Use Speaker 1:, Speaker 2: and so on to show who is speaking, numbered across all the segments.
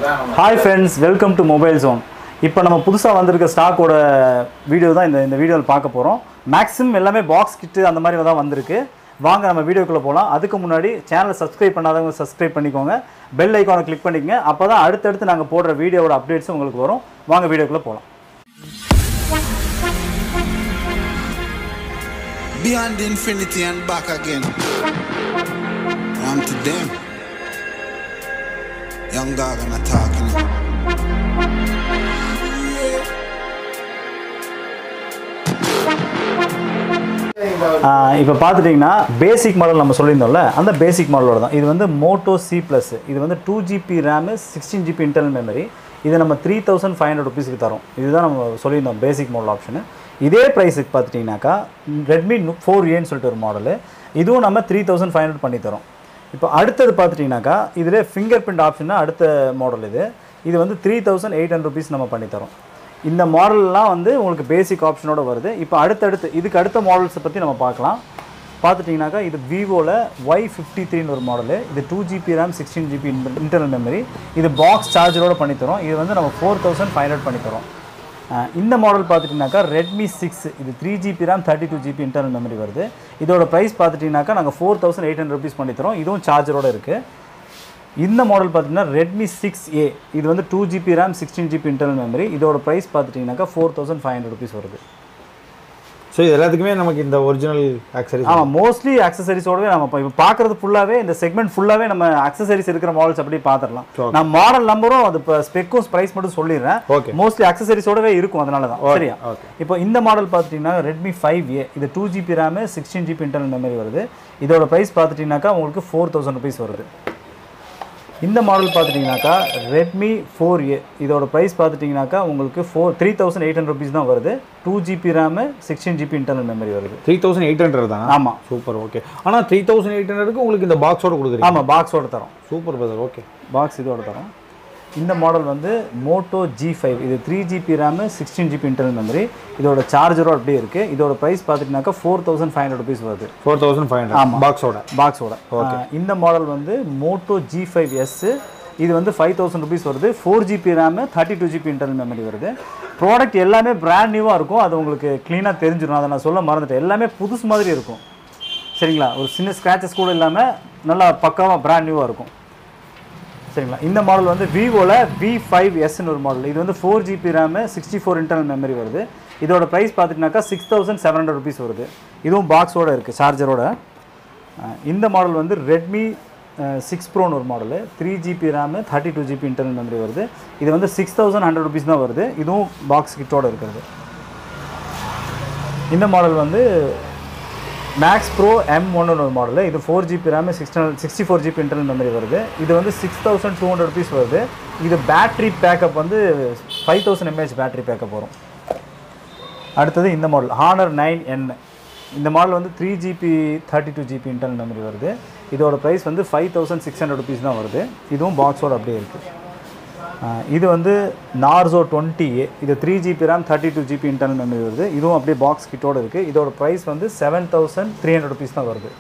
Speaker 1: Hi friends welcome to mobile zone இப்போ நம்ம புதுசாக வந்திருக்க ஸ்டாக்கோட வீடியோ தான் இந்த இந்த வீடியோவில் பார்க்க போகிறோம் மேக்ஸிமம் எல்லாமே பாக்ஸ் கிட்டு அந்த மாதிரி தான் வந்திருக்கு வாங்க நம்ம வீடியோக்குள்ளே போகலாம் அதுக்கு முன்னாடி சேனலை சப்ஸ்கிரைப் பண்ணாதவங்க சப்ஸ்கிரைப் பண்ணிக்கோங்க பெல் ஐக்கானை கிளிக் பண்ணிக்கங்க அப்போ தான் அடுத்தடுத்து நாங்கள் போடுற வீடியோவோட அப்டேட்ஸ் உங்களுக்கு வரும் வாங்க வீடியோக்குள்ளே போகலாம்
Speaker 2: Beyond infinity and back again. I'm to them. Young dog and I talking.
Speaker 1: இப்போ பார்த்துட்டிங்கன்னா பேசிக் மாடல் நம்ம சொல்லியிருந்தோம்ல அந்த பேசிக் மாடலோட தான் இது வந்து மோட்டோ சி ப்ளஸ் இது வந்து two GB RAM sixteen GB internal memory இது நம்ம த்ரீ தௌசண்ட் ஃபைவ் ஹண்ட்ரட் ருபீஸ்க்கு தரோம் இதுதான் நம்ம சொல்லியிருந்தோம் பேசிக் மாடல் ஆப்ஷனு இதே ப்ரைஸுக்கு பார்த்துட்டிங்கனாக்கா ரெட்மி ஃபோர் ஏன்னு சொல்லிட்டு ஒரு மாடலு இதுவும் நம்ம த்ரீ தௌசண்ட் ஃபைவ் ஹண்ட்ரட் பண்ணி தரோம் இப்போ அடுத்தது பார்த்துட்டிங்கனாக்கா இதில் ஃபிங்கர் பிரிண்ட் ஆப்ஷன்னா அடுத்த மாடல் இது இது வந்து three thousand eight hundred rupees நம்ம பண்ணி தரோம் இந்த மாடல்லாம் வந்து உங்களுக்கு பேசிக் ஆப்ஷனோட வருது இப்போ அடுத்தடுத்து இதுக்கு அடுத்த மாடல்ஸை பற்றி நம்ம பார்க்கலாம் பார்த்துட்டிங்கனாக்கா இது விவோவில் ஒய் ஃபிஃப்டி த்ரீன்னு ஒரு மாடலு இது two GB RAM sixteen GB internal memory இது பாக்ஸ் சார்ஜரோட பண்ணித்தரோம் இது வந்து நம்ம ஃபோர் தௌசண்ட் ஃபைவ் ஹண்ட்ரட் பண்ணித்தரோம் அஹ் இந்த மாடல் பார்த்துட்டிங்கனாக்கா ரெட்மி சிக்ஸ் இது three GB RAM thirty two GB internal memory வருது இதோட ப்ரைஸ் பார்த்துட்டிங்கனாக்கா நாங்கள் four thousand eight hundred rupees பண்ணித்தரோம் இதுவும் சார்ஜரோட இருக்குது இந்த மாடல் பார்த்தீங்கன்னா ரெட்மி சிக்ஸ் ஏ இது வந்து two GB RAM sixteen GB internal memory இதோட ப்ரைஸ் பார்த்துட்டிங்கனாக்கா four thousand five hundred rupees வருது
Speaker 3: ஸோ இது எல்லாத்துக்குமே நமக்கு இந்த ஒரிஜினல் ஆக்சரிஸ்
Speaker 1: ஆமாம் மோஸ்ட்லி அக்சசரிஸோடவே நம்ம இப்போ இப்போ பார்க்குறது ஃபுல்லாகவே இந்த செக்மெண்ட் ஃபுல்லாகவே நம்ம அக்சசரிஸ் இருக்கிற மாடல்ஸ் அப்படியே பார்த்துடலாம் நான் மாடல் நம்பரும் அது இப்போ ஸ்பெக்கும் ப்ரைஸ் மட்டும் சொல்லிடுறேன்
Speaker 3: Okay.
Speaker 1: மோஸ்ட்லி அக்சசரிஸோடவே இருக்கும் அதனால தான் சரியா
Speaker 3: okay.
Speaker 1: இப்போ இந்த மாடல் பார்த்துட்டிங்கன்னா ரெட்மி ஃபைவ் ஏ இது two GB RAM sixteen GB internal memory வருது இதோட ப்ரைஸ் பார்த்துட்டிங்கனாக்கா உங்களுக்கு ஃபோர் தௌசண்ட் ருபீஸ் வருது இந்த மாடல் பார்த்துட்டிங்கனாக்கா ரெட்மி ஃபோர் ஏ இதோட ப்ரைஸ் பார்த்துட்டிங்கனாக்கா உங்களுக்கு four three thousand eight hundred rupees தான் வருது two GB RAM sixteen GB internal memory வருது
Speaker 3: த்ரீ தௌசண்ட் எயிட் ஹண்ட்ரட் தான்
Speaker 1: ஆமாம்
Speaker 3: சூப்பர் ஓகே ஆனால் த்ரீ தௌசண்ட் எயிட் ஹண்ட்ரடுக்கு உங்களுக்கு இந்த பாக்ஸோட கொடுக்குறீங்க
Speaker 1: ஆமாம் பாக்ஸோட தரோம்
Speaker 3: சூப்பர் பிரதர் ஓகே
Speaker 1: பாக்ஸ் இதோட தரோம் இந்த மாடல் வந்து மோட்டோ ஜி ஃபைவ் இது three GB RAM sixteen GB internal memory இதோட சார்ஜரும் அப்படியே இருக்குது இதோட ப்ரைஸ் பார்த்துட்டிங்கனாக்கா four thousand five hundred rupees வருது
Speaker 3: ஃபோர் தௌசண்ட் ஃபைவ் ஹண்ட்ரட் பாக்ஸோட
Speaker 1: பாக்ஸோட இந்த மாடல் வந்து மோட்டோ ஜி ஃபைவ் எஸ் இது வந்து ஃபைவ் தௌசண்ட் ருபீஸ் வருது four GB RAM thirty two GB internal memory வருது ப்ராடக்ட் எல்லாமே பிராண்ட் நியூவாக இருக்கும் அது உங்களுக்கு க்ளீனாக தெரிஞ்சிடும் அதை நான் சொல்ல மறந்துட்டேன் எல்லாமே புதுசு மாதிரி இருக்கும் சரிங்களா ஒரு சின்ன ஸ்க்ராச்சஸ் கூட இல்லாமல் நல்லா பக்காவாக பிராண்ட் நியூவாக இருக்கும் சரிங்களா இந்த மாடல் வந்து விவோவில் வி ஃபைவ் எஸ்ன்னு ஒரு மாடல் இது வந்து four GB RAM sixty four internal memory வருது இதோட ப்ரைஸ் பார்த்துட்டிங்கனாக்கா six thousand seven hundred rupees வருது இதுவும் பாக்ஸோட இருக்குது சார்ஜரோட அஹ் இந்த மாடல் வந்து ரெட்மி சிக்ஸ் ப்ரோன்னு ஒரு model three GB RAM thirty two GB internal memory வருது இது வந்து சிக்ஸ் தௌசண்ட் ஹண்ட்ரட் ருபீஸ் தான் வருது இதுவும் பாக்ஸ் கிட்டோட இருக்கிறது இந்த மாடல் வந்து மேக்ஸ் ப்ரோ எம் ஒன்னு ஒரு மாடலு இது four GB RAM sixty sixty four GB internal memory வருது இது வந்து six thousand two hundred rupees வருது இது பேட்ரி பேக்கப் வந்து five thousand mAh battery backup வரும் அடுத்தது இந்த மாடல் ஹானர் நைன் என் இந்த மாடல் வந்து three GB thirty two GB internal memory வருது இதோட ப்ரைஸ் வந்து five thousand six hundred rupees தான் வருது இதுவும் பாக்ஸோட அப்படியே இருக்குது இது வந்து நார்சோ டுவெண்ட்டி ஏ இது three GB RAM thirty two GB internal memory வருது இதுவும் அப்படியே பாக்ஸ் கிட்டோட இருக்குது இதோட ப்ரைஸ் வந்து seven thousand three hundred rupees தான் வருது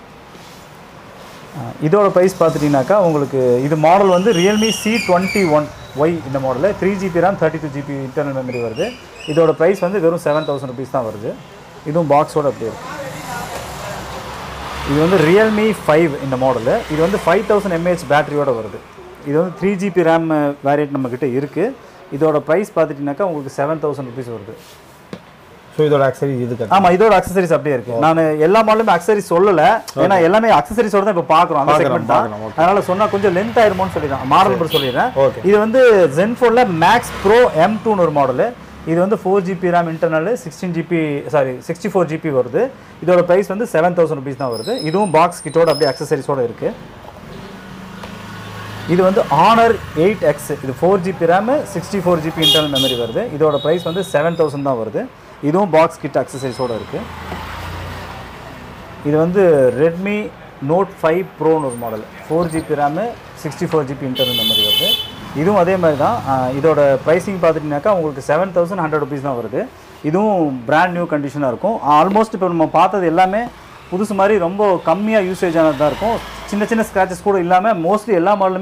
Speaker 1: ஆஹ் இதோட ப்ரைஸ் பார்த்துட்டிங்கனாக்கா உங்களுக்கு இது மாடல் வந்து Realme C twenty one Y இந்த மாடலில் three GB RAM thirty two GB internal memory வருது இதோட ப்ரைஸ் வந்து வெறும் செவன் தௌசண்ட் ருபீஸ் தான் வருது இதுவும் பாக்ஸோட அப்படியே இருக்கு இது வந்து ரியல்மி ஃபைவ் இந்த மாடலு இது வந்து ஃபைவ் தௌசண்ட் எம்ஏஹெச் பேட்டரியோட வருது இது வந்து த்ரீ ஜிபி ரேம் வேரியட் நம்மக்கிட்ட இருக்குது இதோட ப்ரைஸ் பார்த்துட்டிங்கனாக்கா உங்களுக்கு செவன் தௌசண்ட் ருபீஸ் வருது
Speaker 3: ஸோ இதோட ஆக்சரி இது கட்டு
Speaker 1: ஆமா இதோட அக்சசரிஸ் அப்படியே இருக்கு நான் எல்லா மாடலுமே அக்சசரிஸ் சொல்லல ஏன்னா எல்லாமே அக்சசரிஸோட தான் இப்போ பார்க்குறோம் அந்த
Speaker 3: பார்க்கறோம்,
Speaker 1: செக்மெண்ட் தான்
Speaker 3: பார்க்கறோம், okay.
Speaker 1: அதனால சொன்னா கொஞ்சம் லென்த் ஆயிருமோன்னு சொல்லிடுறேன் மாடல் நம்பர் சொல்லிடுறேன்
Speaker 3: Okay.
Speaker 1: இது வந்து ஜென்ஃபோன்ல மேக்ஸ் ப்ரோ எம் டூன்னு ஒரு மாடலு இது வந்து four GB RAM internal sixteen GB sorry sixty four GB வருது இதோட ப்ரைஸ் வந்து செவன் தௌசண்ட் ருபீஸ் தான் வருது இதுவும் பாக்ஸ் கிட்டோட அப்படியே அக்சசரிஸோட இருக்கு இது வந்து ஆனர் எயிட் எக்ஸ் இது four GB RAM sixty four GB internal memory வருது இதோட ப்ரைஸ் வந்து செவன் தௌசண்ட் தான் வருது இதுவும் பாக்ஸ் கிட் அக்சசரிஸோட இருக்குது இது வந்து ரெட்மி நோட் ஃபைவ் ப்ரோன்னு ஒரு model four GB RAM sixty four GB internal memory வருது இதுவும் அதே மாதிரி தான் ஆஹ் இதோட ப்ரைஸிங் பார்த்துட்டிங்கனாக்கா உங்களுக்கு செவன் தௌசண்ட் ஹண்ட்ரட் ருபீஸ் தான் வருது இதுவும் பிராண்ட் நியூ கண்டிஷனாக இருக்கும் ஆல்மோஸ்ட் இப்போ நம்ம பார்த்தது எல்லாமே புதுசு மாதிரி ரொம்ப கம்மியாக யூசேஜ் ஆனது தான் இருக்கும் சின்ன சின்ன ஸ்க்ராச்சஸ் கூட இல்லாமல் மோஸ்ட்லி எல்லா மாடலுமே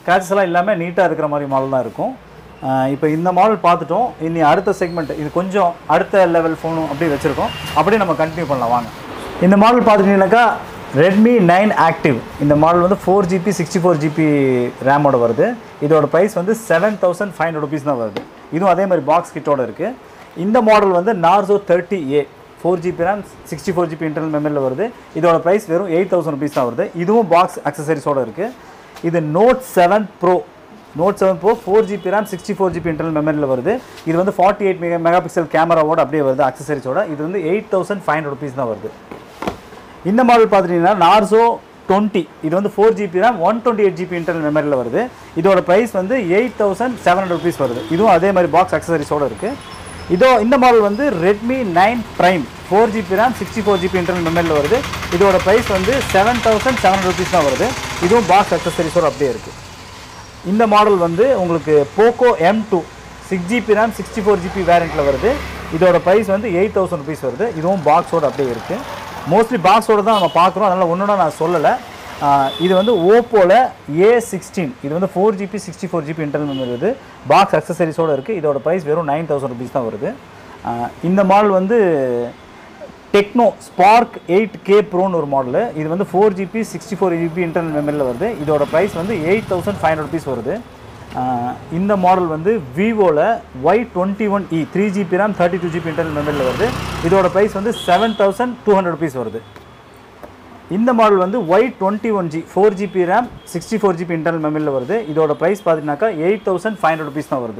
Speaker 1: ஸ்க்ராச்சஸ் எல்லாம் இல்லாமல் நீட்டாக இருக்கிற மாதிரி மாடல் தான் இருக்கும் இப்போ இந்த மாடல் பார்த்துட்டோம் இனி அடுத்த செக்மெண்ட் இது கொஞ்சம் அடுத்த லெவல் ஃபோனும் அப்படியே வச்சுருக்கோம் அப்படியே நம்ம கண்டினியூ பண்ணலாம் வாங்க இந்த மாடல் பார்த்துட்டீங்கன்னாக்கா ரெட்மி நைன் ஆக்டிவ் இந்த மாடல் வந்து four GB sixty four GB ரேமோட வருது இதோட ப்ரைஸ் வந்து seven thousand five hundred rupees தான் வருது இதுவும் அதே மாதிரி பாக்ஸ் கிட்டோட இருக்குது இந்த மாடல் வந்து Narzo thirty A four GB RAM sixty four GB internal மெமரியில் வருது இதோட ப்ரைஸ் வெறும் எயிட் தௌசண்ட் ருபீஸ் தான் வருது இதுவும் பாக்ஸ் அக்சசரிஸோட இருக்குது இது note seven pro note seven pro four GB RAM sixty four GB internal மெமரியில் வருது இது வந்து forty eight mega mega pixel கேமராவோட அப்படியே வருது அக்சசரிஸோட இது வந்து eight thousand five hundred rupees தான் வருது இந்த மாடல் பார்த்துட்டிங்கன்னா நார்சோ டுவெண்ட்டி இது வந்து four GB RAM one twenty eight GB internal மெமரியில் வருது இதோட ப்ரைஸ் வந்து eight thousand seven hundred rupees வருது இதுவும் அதே மாதிரி பாக்ஸ் அக்சசரிஸோட இருக்குது இதோ இந்த மாடல் வந்து Redmi nine prime four GB RAM sixty four GB internal மெமரியில் வருது இதோட ப்ரைஸ் வந்து seven thousand seven hundred rupees தான் வருது இதுவும் பாக்ஸ் அக்சசரிஸோட அப்படியே இருக்குது இந்த மாடல் வந்து உங்களுக்கு Poco M two six GB RAM sixty four GB வேரியண்ட்டில் வருது இதோட ப்ரைஸ் வந்து எயிட் தௌசண்ட் ருபீஸ் வருது இதுவும் பாக்ஸோட அப்படியே இருக்குது மோஸ்ட்லி பாக்ஸோட தான் நம்ம பார்க்குறோம் அதனால் ஒன்றுனா நான் சொல்லலை ஆஹ் இது வந்து ஓப்போவில் ஏ சிக்ஸ்டீன் இது வந்து four GB sixty four GB internal memory வருது பாக்ஸ் அக்சசரிஸோடு இருக்குது இதோட ப்ரைஸ் வெறும் நைன் தௌசண்ட் ருபீஸ் தான் வருது ஆஹ் இந்த மாடல் வந்து டெக்னோ ஸ்பார்க் எயிட் கே ப்ரோன்னு ஒரு மாடலு இது வந்து four GB sixty four GB internal மெமரியில் வருது இதோட ப்ரைஸ் வந்து eight thousand five hundred rupees வருது ஆஹ் இந்த மாடல் வந்து விவோவில் Y twenty one E three GB RAM thirty two GB internal மெமரியில் வருது இதோட ப்ரைஸ் வந்து seven thousand two hundred rupees வருது இந்த மாடல் வந்து Y twenty one G four GB RAM sixty four GB internal மெமரியில் வருது இதோட ப்ரைஸ் பார்த்தீங்கன்னாக்கா eight thousand five hundred rupees தான் வருது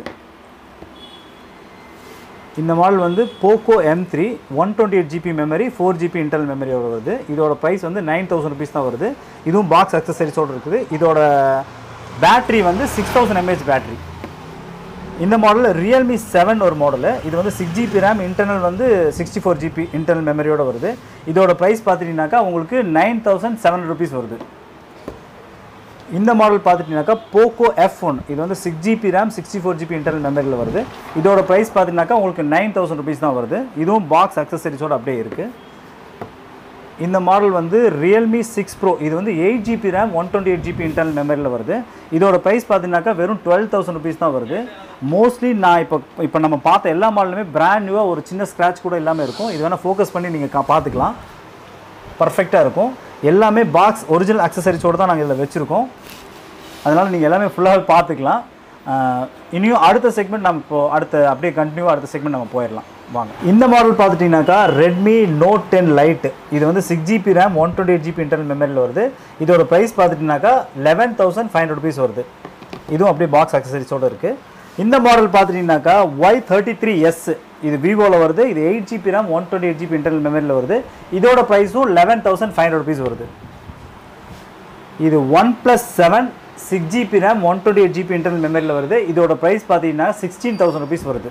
Speaker 1: இந்த மாடல் வந்து Poco M three one twenty eight GB memory four GB internal மெமரியோட வருது இதோட ப்ரைஸ் வந்து நைன் தௌசண்ட் ருபீஸ் தான் வருது இதுவும் பாக்ஸ் அக்சசரிஸோடு இருக்குது இதோட பேட்டரி வந்து சிக்ஸ் தௌசண்ட் எம்ஏஹெச் பேட்டரி இந்த மாடல் ரியல்மி செவன் ஒரு மாடலு இது வந்து சிக்ஸ் ஜிபி ரேம் இன்டர்னல் வந்து சிக்ஸ்டி ஃபோர் ஜிபி இன்டர்னல் மெமரியோட வருது இதோட ப்ரைஸ் பார்த்துட்டிங்கனாக்கா உங்களுக்கு நைன் தௌசண்ட் செவன் ருபீஸ் வருது இந்த மாடல் பார்த்துட்டிங்கனாக்கா போக்கோ எஃப் ஒன் இது வந்து six GB RAM sixty four GB internal மெமரியில் வருது இதோட ப்ரைஸ் பார்த்தீங்கன்னாக்கா உங்களுக்கு நைன் தௌசண்ட் ருபீஸ் தான் வருது இதுவும் பாக்ஸ் அக்சசரிஸோட அப்படியே இருக்குது இந்த மாடல் வந்து ரியல்மி சிக்ஸ் ப்ரோ இது வந்து eight GB RAM one twenty eight GB internal மெமரியில் வருது இதோட ப்ரைஸ் பார்த்தீங்கன்னாக்கா வெறும் டுவெல் தௌசண்ட் ருபீஸ் தான் வருது மோஸ்ட்லி நான் இப்போ இப்போ நம்ம பார்த்த எல்லா மாடலுமே பிராண்ட் நியூவாக ஒரு சின்ன ஸ்க்ராட்ச் கூட இல்லாமல் இருக்கும் இது வேணால் ஃபோக்கஸ் பண்ணி நீங்கள் பார்த்துக்கலாம் பர்ஃபெக்டாக இருக்கும் எல்லாமே பாக்ஸ் ஒரிஜினல் அக்சசரிஸோடு தான் நாங்கள் இதில் வச்சுருக்கோம் அதனால் நீங்கள் எல்லாமே ஃபுல்லாகவே பார்த்துக்கலாம் ஆஹ் இனியும் அடுத்த செக்மெண்ட் நம்ம இப்போ அடுத்த அப்படியே கண்டினியூவாக அடுத்த செக்மெண்ட் நம்ம போயிடலாம் வாங்க இந்த மாடல் பார்த்துட்டிங்கனாக்கா ரெட்மி நோட் டென் லைட் இது வந்து six GB RAM one twenty eight GB internal மெமரியில் வருது இதோட ப்ரைஸ் பார்த்துட்டிங்கனாக்கா eleven thousand five hundred rupees வருது இதுவும் அப்படியே பாக்ஸ் அக்சசரிஸோடு இருக்குது இந்த மாடல் பார்த்துட்டிங்கனாக்கா ஒய் தேர்ட்டி த்ரீ எஸ் இது விவோவில் வருது இது eight GB RAM one twenty eight GB internal மெமரியில் வருது இதோட ப்ரைஸும் eleven thousand five hundred rupees வருது இது one plus seven six GB RAM one twenty eight GB internal மெமரியில் வருது இதோட ப்ரைஸ் பார்த்தீங்கன்னா சிக்ஸ்டீன் தௌசண்ட் ருபீஸ் வருது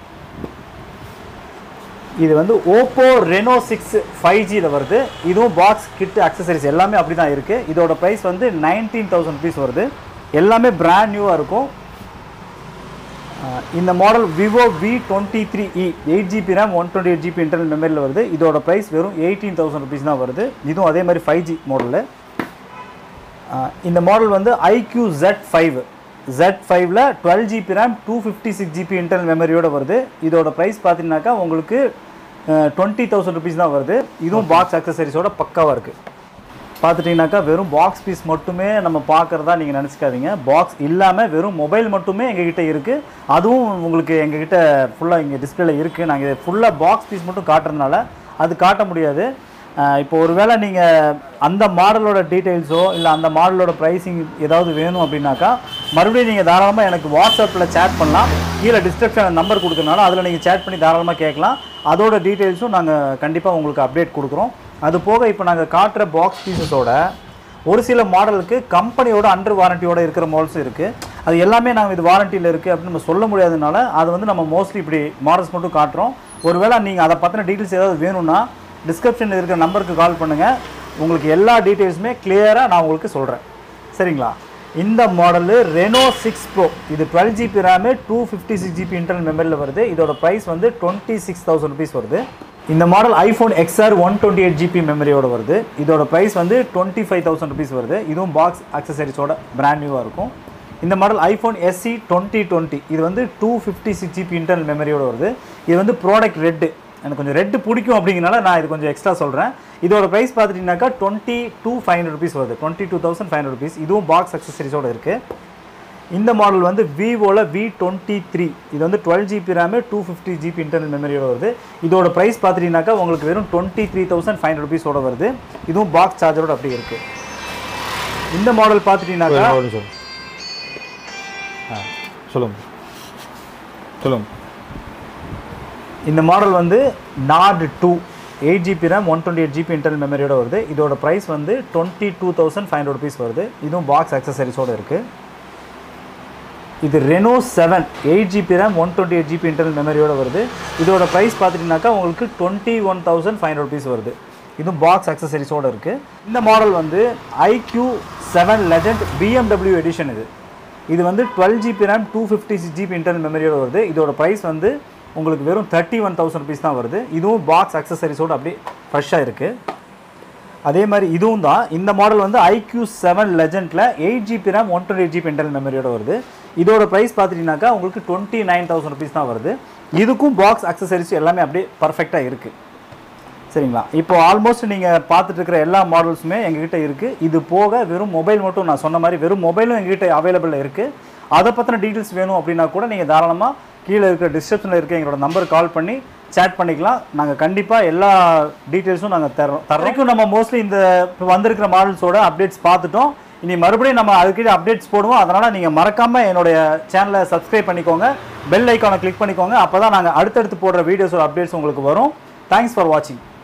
Speaker 1: இது வந்து ஓப்போ ரெனோ சிக்ஸ் ஃபைவ் ஜியில் வருது இதுவும் பாக்ஸ் கிட் அக்சசரிஸ் எல்லாமே அப்படி தான் இருக்குது இதோட ப்ரைஸ் வந்து நைன்டீன் தௌசண்ட் ருபீஸ் வருது எல்லாமே பிராண்ட் நியூவாக இருக்கும் அஹ் இந்த model Vivo V twenty three E eight GB RAM one twenty eight GB internal மெமரியில் வருது இதோட ப்ரைஸ் வெறும் எயிட்டீன் தௌசண்ட் ருபீஸ் தான் வருது இதுவும் அதே மாதிரி ஃபைவ் ஜி மாடலு இந்த மாடல் வந்து ஐக்யூ ஜெட் ஃபைவ் ஜெட் ஃபைவ்ல twelve GB RAM two fifty six GB internal மெமரியோட வருது இதோட ப்ரைஸ் பார்த்தீங்கன்னாக்கா உங்களுக்கு டுவெண்ட்டி தௌசண்ட் ருபீஸ் தான் வருது இதுவும் பாக்ஸ் அக்சசரிஸோட பக்காவாக இருக்குது பார்த்துட்டிங்கனாக்கா வெறும் பாக்ஸ் பீஸ் மட்டுமே நம்ம பார்க்குறதா நீங்கள் நினச்சிக்காதீங்க பாக்ஸ் இல்லாமல் வெறும் மொபைல் மட்டுமே எங்ககிட்ட இருக்குது அதுவும் உங்களுக்கு எங்ககிட்ட ஃபுல்லாக இங்கே டிஸ்பிளேல இருக்குது நாங்கள் ஃபுல்லாக பாக்ஸ் பீஸ் மட்டும் காட்டுறதுனால அது காட்ட முடியாது அஹ் இப்போ ஒருவேளை நீங்கள் அந்த மாடலோட டீட்டெயில்ஸோ இல்லை அந்த மாடலோட ப்ரைஸிங் ஏதாவது வேணும் அப்படின்னாக்கா மறுபடியும் நீங்கள் தாராளமாக எனக்கு வாட்ஸ்அப்பில் சேட் பண்ணலாம் கீழே டிஸ்கிரிப்ஷன் நம்பர் கொடுக்கறனால அதில் நீங்கள் சேட் பண்ணி தாராளமாக கேட்கலாம் அதோட டீட்டெயில்ஸும் நாங்கள் கண்டிப்பாக உங்களுக்கு அப்டேட் கொடுக்குறோம் அது போக இப்போ நாங்கள் காட்டுற பாக்ஸ் பீசஸோட ஒரு சில மாடலுக்கு கம்பெனியோட அண்டர் வாரண்டியோட இருக்கிற மாடல்ஸும் இருக்குது அது எல்லாமே நாங்கள் இது வாரண்டியில் இருக்குது அப்படின்னு நம்ம சொல்ல முடியாததுனால அது வந்து நம்ம மோஸ்ட்லி இப்படி மாடல்ஸ் மட்டும் காட்டுறோம் ஒருவேளை நீங்கள் அதை பற்றின டீட்டெயில்ஸ் ஏதாவது வேணும்னா டிஸ்கிரிப்ஷனில் இருக்கிற நம்பருக்கு கால் பண்ணுங்கள் உங்களுக்கு எல்லா டீட்டெயில்ஸுமே கிளியராக நான் உங்களுக்கு சொல்கிறேன் சரிங்களா இந்த மாடலு ரெனோ சிக்ஸ் ப்ரோ இது twelve GB RAM two fifty six GB internal மெமரியில் வருது இதோட ப்ரைஸ் வந்து டுவெண்ட்டி சிக்ஸ் தௌசண்ட் ருபீஸ் வருது இந்த model iPhone XR one twenty eight GB மெமரியோட வருது இதோட ப்ரைஸ் வந்து டுவெண்ட்டி ஃபைவ் தௌசண்ட் ருபீஸ் வருது இதுவும் பாக்ஸ் அக்சசரிஸோட பிராண்ட் நியூவாக இருக்கும் இந்த model iPhone SE twenty twenty இது வந்து two fifty six GB internal மெமரியோட வருது இது வந்து ப்ராடக்ட் ரெட்டு எனக்கு கொஞ்சம் ரெட்டு பிடிக்கும் அப்படிங்கிறனால நான் இது கொஞ்சம் எக்ஸ்ட்ரா சொல்கிறேன் இதோட ப்ரைஸ் பார்த்துட்டிங்கனாக்கா twenty two five hundred rupees வருது twenty two thousand five hundred rupees இதுவும் பாக்ஸ் அக்சசரிஸோட இருக்குது இந்த மாடல் வந்து விவோவில் வி டுவெண்ட்டி த்ரீ இது வந்து twelve GB RAM two fifty GB internal மெமரியோட வருது இதோட ப்ரைஸ் பார்த்துட்டிங்கனாக்கா உங்களுக்கு வெறும் twenty three thousand five hundred ருபீஸோட வருது இதுவும் பாக்ஸ் சார்ஜரோட அப்படி இருக்குது இந்த மாடல் பார்த்துட்டிங்கனாக்கா
Speaker 3: ஒரு நிமிஷம் ஆ சொல்லுங்க சொல்லுங்க
Speaker 1: இந்த மாடல் வந்து Nord two eight GB RAM one twenty eight GB internal மெமரியோட வருது இதோட ப்ரைஸ் வந்து twenty two thousand five hundred rupees வருது இதுவும் பாக்ஸ் அக்சசரிஸோட இருக்குது இது Reno seven eight GB RAM one twenty eight GB internal மெமரியோட வருது இதோட ப்ரைஸ் பார்த்துட்டிங்கனாக்கா உங்களுக்கு twenty one thousand five hundred rupees வருது இதுவும் பாக்ஸ் அக்சசரிஸோட இருக்குது இந்த மாடல் வந்து iQOO seven legend BMW edition இது இது வந்து twelve GB RAM two fifty six GB internal மெமரியோட வருது இதோட ப்ரைஸ் வந்து உங்களுக்கு வெறும் தேர்ட்டி ஒன் தௌசண்ட் ருபீஸ் தான் வருது இதுவும் பாக்ஸ் அக்சசரிஸோட அப்படியே ஃப்ரெஷ்ஷாக இருக்குது அதே மாதிரி இதுவும் தான் இந்த மாடல் வந்து ஐக்யூ செவன் லெஜெண்டில் eight GB RAM one twenty GB internal மெமரியோட வருது இதோட ப்ரைஸ் பார்த்துட்டிங்கனாக்கா உங்களுக்கு டுவெண்ட்டி நைன் தௌசண்ட் ருபீஸ் தான் வருது இதுக்கும் பாக்ஸ் அக்சசரிஸ் எல்லாமே அப்படியே பர்ஃபெக்டாக இருக்குது சரிங்களா இப்போ ஆல்மோஸ்ட் நீங்கள் பார்த்துட்டு இருக்கிற எல்லா மாடல்ஸுமே எங்ககிட்ட இருக்குது இது போக வெறும் மொபைல் மட்டும் நான் சொன்ன மாதிரி வெறும் மொபைலும் எங்ககிட்ட அவைலபிள் இருக்குது அதை பற்றின டீட்டெயில்ஸ் வேணும் அப்படின்னா கூட நீங்கள் தாராளமாக கீழே இருக்கிற டிஸ்கிரிப்ஷனில் இருக்க எங்களோட நம்பர் கால் பண்ணி சேட் பண்ணிக்கலாம் நாங்கள் கண்டிப்பாக எல்லா டீட்டெயில்ஸும் நாங்கள் தரோம் தரைக்கும் நம்ம மோஸ்ட்லி இந்த இப்போ வந்திருக்கிற மாடல்ஸோட அப்டேட்ஸ் பார்த்துட்டோம் இனி மறுபடியும் நம்ம அதுக்கிட்ட அப்டேட்ஸ் போடுவோம் அதனால் நீங்கள் மறக்காமல் என்னுடைய சேனலை சப்ஸ்கிரைப் பண்ணிக்கோங்க பெல் ஐக்கானை கிளிக் பண்ணிக்கோங்க அப்போ தான் நாங்கள் அடுத்தடுத்து போடுற வீடியோஸோட அப்டேட்ஸ் உங்களுக்கு வரும் தேங்க்ஸ் ஃபார் வாட்சிங்